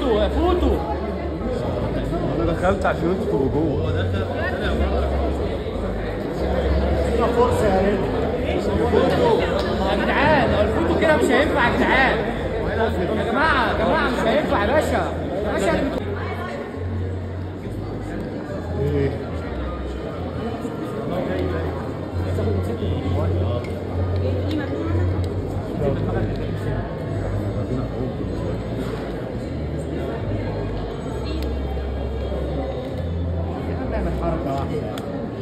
فوتوا فوتوا انا دخلت عشان انتوا تبقوا جوه فرصه يا ريت يا جدعان هو الفوتو كده مش هينفع يا جدعان يا جماعه يا جماعه مش هينفع يا باشا يا باشا ايه نعمل حركه واحده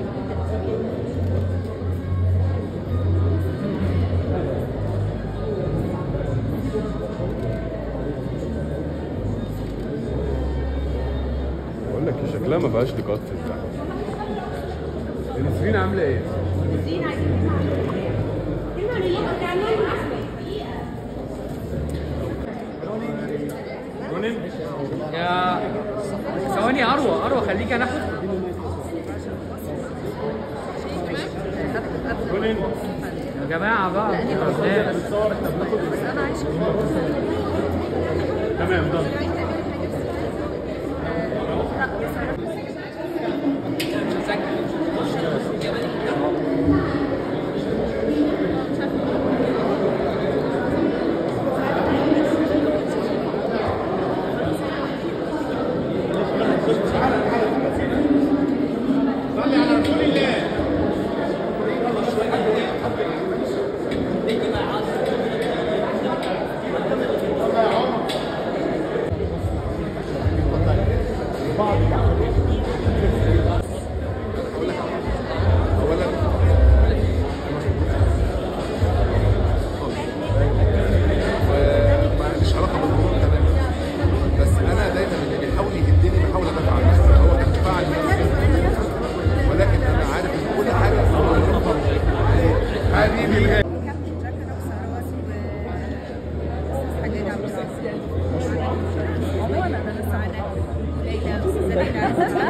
بقول لك إيه، شكلها ما بقاش ديكات في الزحمه نسرين عامله ايه؟ يا ثواني يا اروى اروى خليكي انا اخد يا جماعه بقى الناس. تمام ضل ماليش علاقه بالموضوع تماما بس انا دايما اللي بيحاول يهدني بحاول ادافع عن نفسي هو كان دفاع عن نفسي ولكن انا عارف ان كل حاجه حبيبي الغالي كابتن جاكا وسعروس واستاذ حجاج عبد الرزاق عموما انا لسه عنا ليلى استاذه ليلى